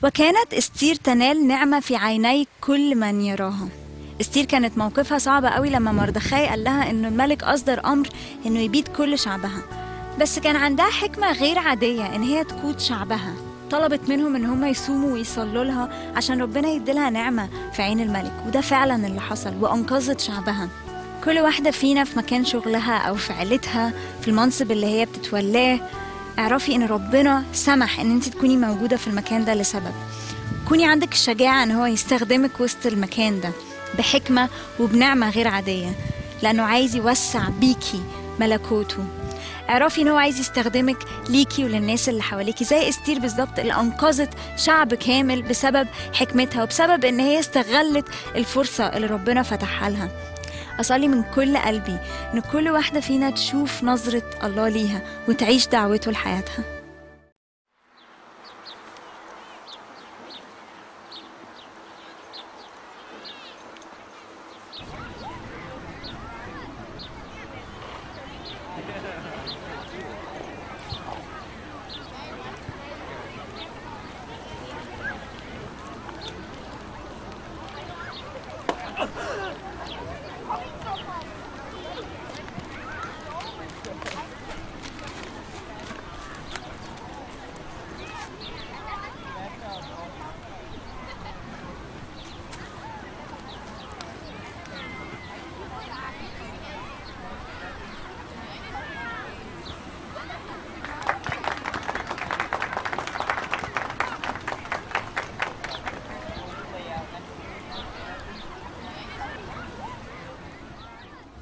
وكانت استير تنال نعمة في عيني كل من يراها استير كانت موقفها صعب قوي لما مردخاي قال لها انه الملك اصدر امر انه يبيد كل شعبها بس كان عندها حكمة غير عادية ان هي تقود شعبها طلبت منهم ان هم يصوموا ويصلوا لها عشان ربنا يديلها نعمة في عين الملك وده فعلا اللي حصل وانقذت شعبها كل واحدة فينا في مكان شغلها او في عيلتها في المنصب اللي هي بتتولاه اعرفي ان ربنا سمح ان انت تكوني موجودة في المكان ده لسبب كوني عندك الشجاعة ان هو يستخدمك وسط المكان ده بحكمة وبنعمة غير عادية لأنه عايز يوسع بيكي ملكوته اعرفي ان هو عايز يستخدمك ليكي وللناس اللي حواليكي زي استير بالظبط اللي انقذت شعب كامل بسبب حكمتها وبسبب ان هي استغلت الفرصه اللي ربنا فتحها لها اصلي من كل قلبي ان كل واحده فينا تشوف نظره الله ليها وتعيش دعوته لحياتها